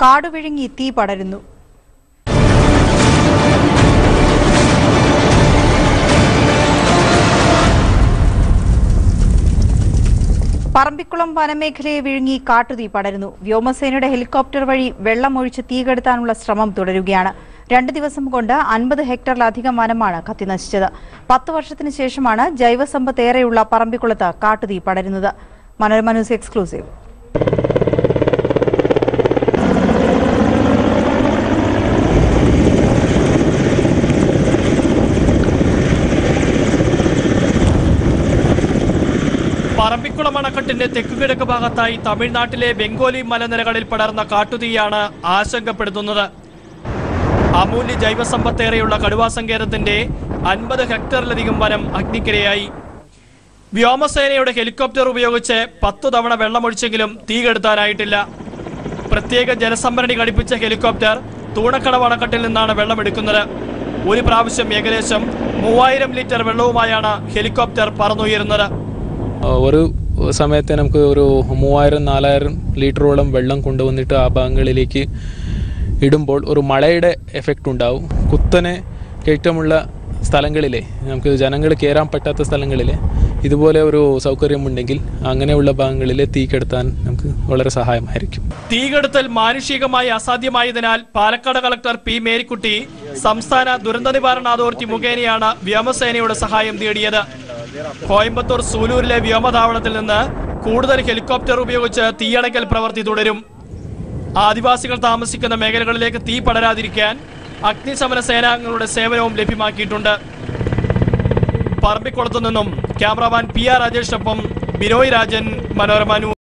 കാടുവിഴുങ്ങി തീ പടരുന്നു പറമ്പിക്കുളം വനമേഖലയെ വിഴുങ്ങി കാട്ടുതീ പടരുന്നു വ്യോമസേനയുടെ ഹെലികോപ്റ്റർ വഴി വെള്ളമൊഴിച്ച് തീ കെടുത്താനുള്ള ശ്രമം തുടരുകയാണ് രണ്ട് ദിവസം കൊണ്ട് അൻപത് ഹെക്ടറിലധികം വനമാണ് കത്തിനശിച്ചത് പത്ത് വർഷത്തിന് ശേഷമാണ് ജൈവസമ്പത്ത് ഏറെയുള്ള പറമ്പിക്കുളത്ത് കാട്ടുതീ പടരുന്നത് മനോരമ ന്യൂസ് എക്സ്ക്ലൂസീവ് പറമ്പിക്കുളം അണക്കെട്ടിന്റെ തെക്കുകിഴക്ക് ഭാഗത്തായി തമിഴ്നാട്ടിലെ ബംഗോലി മലനിരകളിൽ പടർന്ന കാട്ടുതീയാണ് ആശങ്കപ്പെടുത്തുന്നത് അമൂല്യ ജൈവസമ്പത്തേറെയുള്ള കടുവാ സങ്കേതത്തിന്റെ അൻപത് ഹെക്ടറിലധികം വനം അഗ്നിക്കിരയായി വ്യോമസേനയുടെ ഹെലികോപ്റ്റർ ഉപയോഗിച്ച് പത്തു തവണ വെള്ളമൊഴിച്ചെങ്കിലും തീ കെടുത്താനായിട്ടില്ല പ്രത്യേക ജലസംഭരണി ഘടിപ്പിച്ച ഹെലികോപ്റ്റർ തൂണക്കടവ് അണക്കെട്ടിൽ നിന്നാണ് വെള്ളമെടുക്കുന്നത് ഒരു പ്രാവശ്യം ഏകദേശം മൂവായിരം ലിറ്റർ വെള്ളവുമായാണ് ഹെലികോപ്റ്റർ പറന്നുയരുന്നത് ഒരു സമയത്ത് നമുക്ക് ഒരു മൂവായിരം നാലായിരം ലിറ്ററോളം വെള്ളം കൊണ്ടുവന്നിട്ട് ആ ഭാഗങ്ങളിലേക്ക് ഇടുമ്പോൾ ഒരു മഴയുടെ എഫക്റ്റ് ഉണ്ടാവും കുത്തനെ കയറ്റമുള്ള സ്ഥലങ്ങളിലെ നമുക്ക് ജനങ്ങൾ കയറാൻ പറ്റാത്ത സ്ഥലങ്ങളിൽ ഇതുപോലെ ഒരു സൗകര്യമുണ്ടെങ്കിൽ അങ്ങനെയുള്ള ഭാഗങ്ങളിൽ തീ കെടുത്താൻ നമുക്ക് വളരെ സഹായമായിരിക്കും തീകെടുത്തൽ മാനുഷികമായി അസാധ്യമായതിനാൽ പാലക്കാട് കളക്ടർ പി മേരിക്കുട്ടി സംസ്ഥാന ദുരന്ത നിവാരണ അതോറിറ്റി മുഖേനയാണ് വ്യോമസേനയുടെ സഹായം തേടിയത് കോയമ്പത്തൂർ സൂലൂരിലെ വ്യോമതാവളത്തിൽ നിന്ന് കൂടുതൽ ഹെലികോപ്റ്റർ ഉപയോഗിച്ച് തീയണയ്ക്കൽ പ്രവൃത്തി തുടരും ആദിവാസികൾ താമസിക്കുന്ന മേഖലകളിലേക്ക് തീ പടരാതിരിക്കാൻ അഗ്നിശമന സേനാംഗങ്ങളുടെ സേവനവും ലഭ്യമാക്കിയിട്ടുണ്ട് പറമ്പിക്കുളത്തു നിന്നും ക്യാമറാമാൻ പി ആർ രാജേഷിനൊപ്പം ബിനോയ് രാജൻ മനോരമ ന്യൂസ്